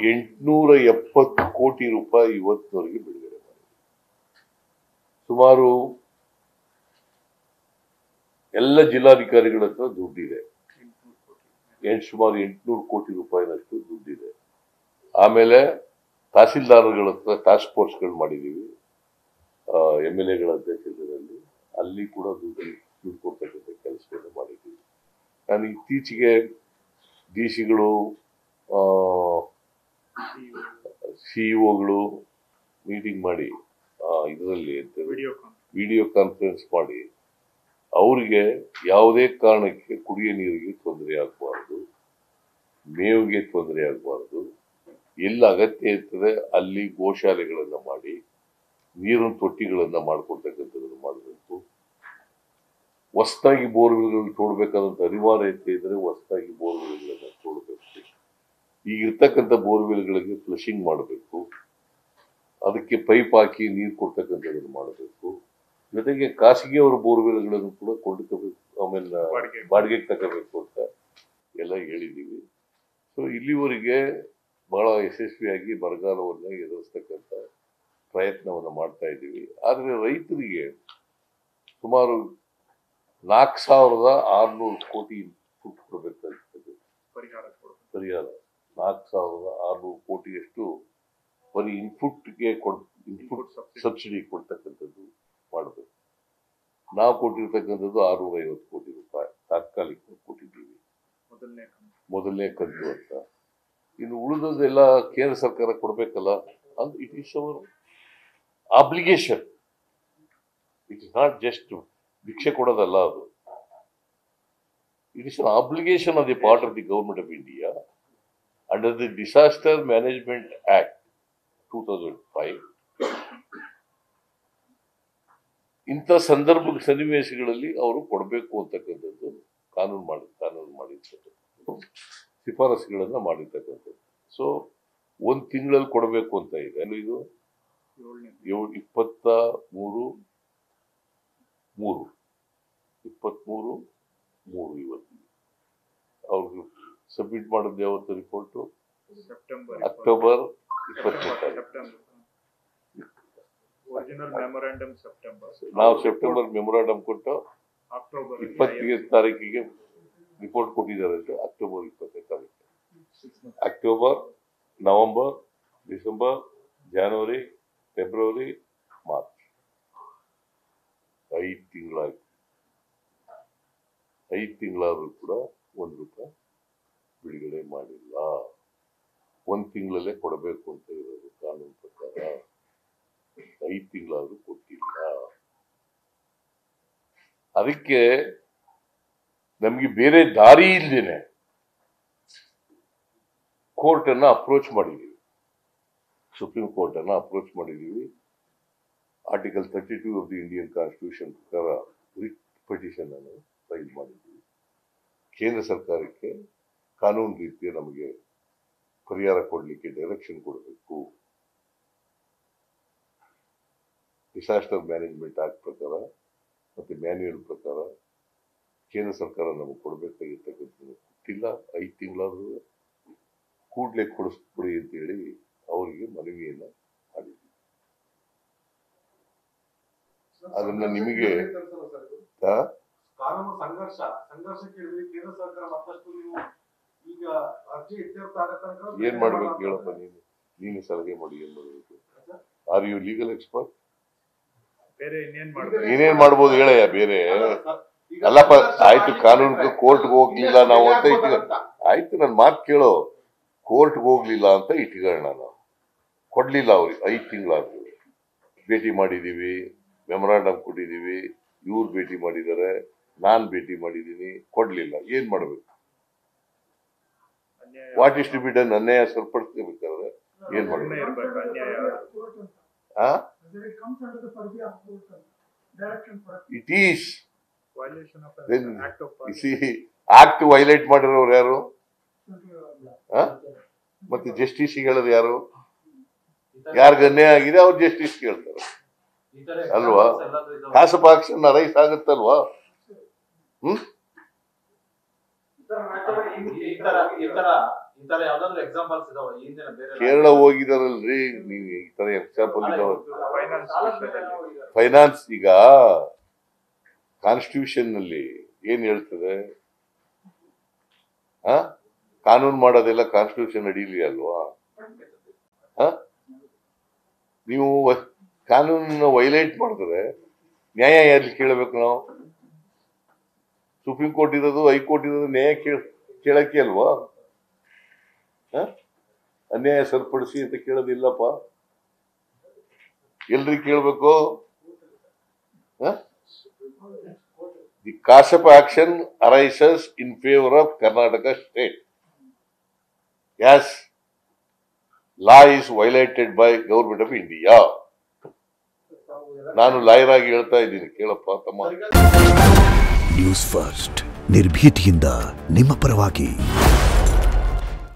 ಎಂಟುನೂರ ಎಪ್ಪತ್ತು ಕೋಟಿ ರೂಪಾಯಿ ಇವತ್ತಿನವರೆಗೆ ಬಿಡುಗಡೆ ಮಾಡಿ ಸುಮಾರು ಎಲ್ಲ ಜಿಲ್ಲಾಧಿಕಾರಿಗಳ ಹತ್ರ ದುಡ್ಡಿದೆ ಎಂಟು ಸುಮಾರು ಎಂಟುನೂರು ಕೋಟಿ ರೂಪಾಯಿನಷ್ಟು ದುಡ್ಡಿದೆ ಆಮೇಲೆ ತಹಸೀಲ್ದಾರ್ಗಳ ಹತ್ರ ಟಾಸ್ಕ್ ಫೋರ್ಸ್ಗಳು ಮಾಡಿದ್ದೀವಿ ಎಮ್ ಎಲ್ ಎಗಳ ಅಧ್ಯಕ್ಷತೆಯಲ್ಲಿ ಅಲ್ಲಿ ಕೂಡ ದುಡ್ಡು ದುಡ್ಡು ಕೊಡ್ತಕ್ಕಂಥ ಕೆಲಸವನ್ನು ಮಾಡಿದ್ದೀವಿ ನಾನು ಇತ್ತೀಚೆಗೆ ಡಿ ಸಿಗಳು ಸಿಇಒಗಳು ಮೀಟಿಂಗ್ ಮಾಡಿ ಇದರಲ್ಲಿ ವಿಡಿಯೋ ವಿಡಿಯೋ ಕಾನ್ಫರೆನ್ಸ್ ಮಾಡಿ ಅವರಿಗೆ ಯಾವುದೇ ಕಾರಣಕ್ಕೆ ಕುಡಿಯೋ ನೀರಿಗೆ ತೊಂದರೆ ಆಗಬಾರ್ದು ಮೇವಿಗೆ ತೊಂದರೆ ಆಗಬಾರ್ದು ಎಲ್ಲಿ ಅಗತ್ಯ ಇರ್ತದೆ ಅಲ್ಲಿ ಗೋಶಾಲೆಗಳನ್ನು ಮಾಡಿ ನೀರಿನ ತೊಟ್ಟಿಗಳನ್ನು ಮಾಡ್ಕೊಡ್ತಕ್ಕಂಥದ್ದನ್ನು ಮಾಡಬೇಕು ಹೊಸದಾಗಿ ಬೋರ್ವೆಲ್ಗಳನ್ನು ತೋಡ್ಬೇಕಾದಂಥ ಅನಿವಾರ್ಯತೆ ಇದ್ದರೆ ಹೊಸದಾಗಿ ಬೋರ್ವೆಲ್ಗಳನ್ನು ತೋಡಬೇಕು ಈಗ ಇರ್ತಕ್ಕಂಥ ಬೋರ್ವೆಲ್ಗಳಿಗೆ ಫ್ಲಶಿಂಗ್ ಮಾಡಬೇಕು ಅದಕ್ಕೆ ಪೈಪ್ ಹಾಕಿ ನೀರು ಕೊಡ್ತಕ್ಕಂಥದ್ದನ್ನು ಮಾಡಬೇಕು ಜೊತೆಗೆ ಖಾಸಗಿಯವರ ಬೋರ್ವೆಲ್ಗಳನ್ನು ಕೂಡ ಕೊಂಡ್ಕೋಬೇಕು ಆಮೇಲೆ ಬಾಡಿಗೆ. ಬಾಡಿಗೆಗೆ ತಗೋಬೇಕು ಅಂತ ಎಲ್ಲ ಹೇಳಿದ್ದೀವಿ ಸೊ ಇಲ್ಲಿವರೆಗೆ ಬಹಳ ಯಶಸ್ವಿಯಾಗಿ ಬರಗಾಲವನ್ನು ಎದುರಿಸ್ತಕ್ಕಂಥ ಪ್ರಯತ್ನವನ್ನು ಮಾಡ್ತಾ ಇದ್ದೀವಿ ಆದರೆ ರೈತರಿಗೆ ಸುಮಾರು ನಾಲ್ಕು ಸಾವಿರದ ಆರುನೂರು ಕೋಟಿ ದುಡ್ಡು ಕೊಡಬೇಕಾಗ್ತದೆ ಪರಿಹಾರ ಕೊಡಬೇಕು ಪರಿಹಾರ ನಾಲ್ಕು ಸಾವಿರದ ಆರುನೂರು ಕೋಟಿಯಷ್ಟು ಬರೀ ಇನ್ಪುಟ್ಗೆ ಕೊಡ್ ಇನ್ಪುಟ್ ಸಬ್ಸಿಡಿ ಕೊಡ್ತಕ್ಕಂಥದ್ದು ಮಾಡಬೇಕು ನಾವು ಕೊಟ್ಟಿರ್ತಕ್ಕಂಥದ್ದು ಆರುನೂರ ಐವತ್ತು ಕೋಟಿ ರೂಪಾಯಿ ತಾತ್ಕಾಲಿಕ ಕೊಟ್ಟಿದ್ದೀವಿ ಮೊದಲನೇ ಕಂತು. ಮೊದಲನೇ ಕಂತು ಅಂತ ಇನ್ನು ಉಳಿದದೆಲ್ಲ ಕೇಂದ್ರ ಸರ್ಕಾರ ಕೊಡಬೇಕಲ್ಲ ಅದು it is our obligation it is not just ಭಿಕ್ಷೆ ಕೊಡೋದಲ್ಲ ಅದು it is an obligation of the part of the government of India under the disaster management act two thousand five ಇಂಥ ಸಂದರ್ಭ ಸನ್ನಿವೇಶಗಳಲ್ಲಿ ಅವರು ಕೊಡಬೇಕು ಅಂತಕ್ಕಂಥದ್ದು ಕಾನೂನು ಮಾಡಿ ಕಾನೂನು ಮಾಡಿರ್ತಕ್ಕಂಥದ್ದು ಶಿಫಾರಸುಗಳನ್ನ ಮಾಡಿರ್ತಕ್ಕಂಥದ್ದು ಸೊ ಒಂದು ತಿಂಗಳಲ್ಲಿ ಕೊಡಬೇಕು ಅಂತ ಇದೆ ಅಲ್ಲಿ ಇದು ಏಳನೇ ಏಳು ಇಪ್ಪತ್ತ ಮೂರು ಮೂರು ಇಪ್ಪತ್ತ್ಮೂರು ಮೂರು ಇವತ್ತು ಅವ್ರಿಗೆ ಸಬ್ಮಿಟ್ ಮಾಡಿದ್ದು ಯಾವತ್ತು ರಿಪೋರ್ಟು ಸೆಪ್ಟೆಂಬರ್ ಅಕ್ಟೋಬರ್ ಇಪ್ಪತ್ತೆಂಟು ಸೆಪ್ಟೆಂಬರ್ ಒರಿಜಿನಲ್ ಮೆಮೊರಾಂಡಮ್ ಸೆಪ್ಟೆಂಬರ್ ನಾವು ಸೆಪ್ಟೆಂಬರ್ ಮೆಮೊರಾಂಡಮ್ ಕೊಟ್ಟು ಅಕ್ಟೋಬರ್ ಇಪ್ಪತ್ತಿಗೆ ತಾರೀಕಿಗೆ ರಿಪೋರ್ಟ್ ಕೊಟ್ಟಿದ್ದಾರೆ ಅಂತ ಅಕ್ಟೋಬರ್ ಇಪ್ಪತ್ತನೇ ತಾರೀಕು October November December January February March ಐದು ತಿಂಗಳಾಯ್ತು ಐದು ತಿಂಗಳಾದ್ರೂ ಕೂಡ ಒಂದು ರೂಪಾಯಿ ಬಿಡುಗಡೆ ಮಾಡಿಲ್ಲ ಒಂದು ತಿಂಗಳಲ್ಲೇ ಕೊಡಬೇಕು ಅಂತ ಇರೋದು ಕಾನೂನು ಪ್ರಕಾರ ಐದು ತಿಂಗಳಾದ್ರೂ ಕೊಟ್ಟಿಲ್ಲ ಅದಕ್ಕೆ ನಮಗೆ ಬೇರೆ ದಾರಿ ಇಲ್ದೇನೆ ಕೋರ್ಟ್ ಅನ್ನ ಅಪ್ರೋಚ್ ಮಾಡಿದೀವಿ ಸುಪ್ರೀಂ ಕೋರ್ಟ್ ಅನ್ನ ಅಪ್ರೋಚ್ ಮಾಡಿದೀವಿ article thirty two of the Indian constitution ಪ್ರಕಾರ ರಿಟ್ ಪಿಟಿಷನ್ ಅನ್ನು ಫೈಲ್ ಮಾಡಿದ್ವಿ ಕೇಂದ್ರ ಸರ್ಕಾರಕ್ಕೆ ಕಾನೂನು ರೀತಿಯ ನಮಗೆ ಪರಿಹಾರ ಕೊಡಲಿಕ್ಕೆ ಡೈರೆಕ್ಷನ್ ಕೊಡಬೇಕು ಡಿಸಾಸ್ಟರ್ ಮ್ಯಾನೇಜ್ಮೆಂಟ್ ಆಕ್ಟ್ ಪ್ರಕಾರ ಮತ್ತೆ ಮ್ಯಾನ್ಯುಯಲ್ ಪ್ರಕಾರ ಕೇಂದ್ರ ಸರ್ಕಾರ ನಮಗೆ ಕೊಡಬೇಕಾಗಿರ್ತಕ್ಕಂಥದ್ದು ಕೊಟ್ಟಿಲ್ಲ ಐದು ತಿಂಗಳಾದ್ರೂ ಕೂಡಲೇ ಕೊಡಿಸ್ಬಿಡಿ ಅಂತೇಳಿ ಅವರಿಗೆ ಮನವಿಯನ್ನ ಮಾಡಿದ್ವಿ ಅದನ್ನ ನಿಮಗೆ ಆ? ಕಾನೂನು ಸಂಘರ್ಷ ಸಂಘರ್ಷಕ್ಕೆ ಇಳಿದ್ರೆ ಕೇಂದ್ರ ಸರ್ಕಾರ ಮತ್ತಷ್ಟು ನೀವು ಈಗ ಅರ್ಜಿ ಇತ್ಯರ್ಥ ಆಗೋ ತನಕ ಏನ್ ಮಾಡ್ಬೇಕು ಹೇಳಪ್ಪ ನೀನು ನೀನು ಸಲಹೆ ಮಾಡಿ ಏನ್ ಮಾಡ್ಬೇಕು ಆರ್ ಯು ಲೀಗಲ್ ಎಕ್ಸ್ಪರ್ಟ್ ಬೇರೆ ಇನ್ನೇನ್ ಮಾಡ್ಬೇಕು ನೀನೇನ್ ಮಾಡ್ಬೋದು ಹೇಳಯ್ಯ ಬೇರೆ ಈಗ ಅಲ್ಲಪ್ಪ ಸಂಘರ್ಷ ಆಯ್ತು ಮಾಡಿ ಕಾನೂನು ಕೋರ್ಟ್ಗೆ ಹೋಗ್ಲಿಲ್ಲ ನಾವು ಅಂತ ಇಟ್ಕೊ ಅಂತ. ಆಯ್ತು ನನ್ ಮಾತು ಕೇಳೋ ಕೋರ್ಟ್ಗೆ ಹೋಗ್ಲಿಲ್ಲ ಅಂತ ಇಟ್ಕೊಳ್ಳೋಣ ನಾವು ಕೊಡ್ಲಿಲ್ಲ ಅವ್ರಿಗೆ ಐದು ತಿಂಗಳಾದ್ರು ಭೇಟಿ ಮಾಡಿದೀವಿ ಮೆಮೊರಾಂಡಮ್ ಕೊಟ್ಟಿದೀವಿ ಇವ್ರು ಭೇಟಿ ಮಾಡಿದ್ದಾರೆ ನಾನ್ ಭೇಟಿ ಮಾಡಿದೀನಿ ಕೊಡ್ಲಿಲ್ಲ ಏನ್ ಮಾಡ್ಬೇಕು ಅನ್ಯಾಯ what is to be done ಅನ್ಯಾಯ ಸರಿಪಡಿಸ್ಬೇಕಾದ್ರೆ ಏನ್ ಸುಮ್ನೆ ಮಾಡ್ಬೇಕು ಇರ್ಬೇಕು ಅನ್ಯಾಯ ಆ Then it comes under the purview of court and direction for it is violation of Then act of C act violate ಮಾಡಿರೋರು ಯಾರು ಆ? ಮತ್ತೆ ಜಸ್ಟಿಸ್ ಹೇಳೋದು ಯಾರು ಯಾರಿಗ ಅನ್ಯಾಯ ಆಗಿದೆ ಅವ್ರು ಜಸ್ಟಿಸ್ ಕೇಳ್ತಾರೆ ಅಲ್ವಾ ಕಾಸಪ್ ಆಕ್ಷನ್ ರೈಸ್ ಆಗುತ್ತಲ್ವಾ ಹ್ಮ್ ಈ ತರ ಈ ತರ ಈ ತರ ತರ ಯಾವ್ದಾದ್ರು ಎಕ್ಸಾಂಪಲ್ಸ್ ಇದಾವ ಈ ಹಿಂದಿನ ಬೇರೆ ಕೇರಳ ಹೋಗಿದಾರಲ್ರಿ ನೀವು ಈ ತರ ಎಕ್ಸಾಂಪಲ್ ಇದಾವ Finance ವಿಷಯದಲ್ಲಿ. ಫೈನಾನ್ಸ್ ಈಗ ಕಾನ್ಸ್ಟಿಟ್ಯೂಷನ್ ನಲ್ಲಿ ಏನ್ ಹೇಳ್ತದೆ ಆ ಕಾನೂನು ಮಾಡೋದೆಲ್ಲ ಕಾನ್ಸ್ಟಿಟ್ಯೂಷನ್ ಅಡಿಲಿ ಅಲ್ವಾ ಆ? ನೀವು ವ- ಕಾನೂನನ್ನ ವೈಲೇಟ್ ಮಾಡಿದ್ರೆ ನ್ಯಾಯ ಎಲ್ಲಿ ಕೇಳಬೇಕು ನಾವು ಸುಪ್ರೀಂ ಕೋರ್ಟ್ ಇರೋದು ಹೈಕೋರ್ಟ್ ಇರೋದು ನ್ಯಾಯ ಕೇಳ ಕೇಳಕ್ಕೆ ಅಲ್ವಾ ಆ? ಅನ್ಯಾಯ ಸರಿಪಡಿಸಿ ಅಂತ ಕೇಳೋದಿಲ್ಲಪ್ಪ ಎಲ್ರಿಗೆ ಕೇಳಬೇಕು the cause of action arises in favour of Karnataka state as law is violated by government of India ನಾನು ಲಾಯರ್ ಆಗಿ ಹೇಳ್ತಾ ಇದ್ದೀನಿ ಕೇಳಪ್ಪ ತಮ್ಮ ನ್ಯೂಸ್ ಫಸ್ಟ್ ನಿರ್ಭೀತಿಯಿಂದ ನಿಮ್ಮ ಪರವಾಗಿ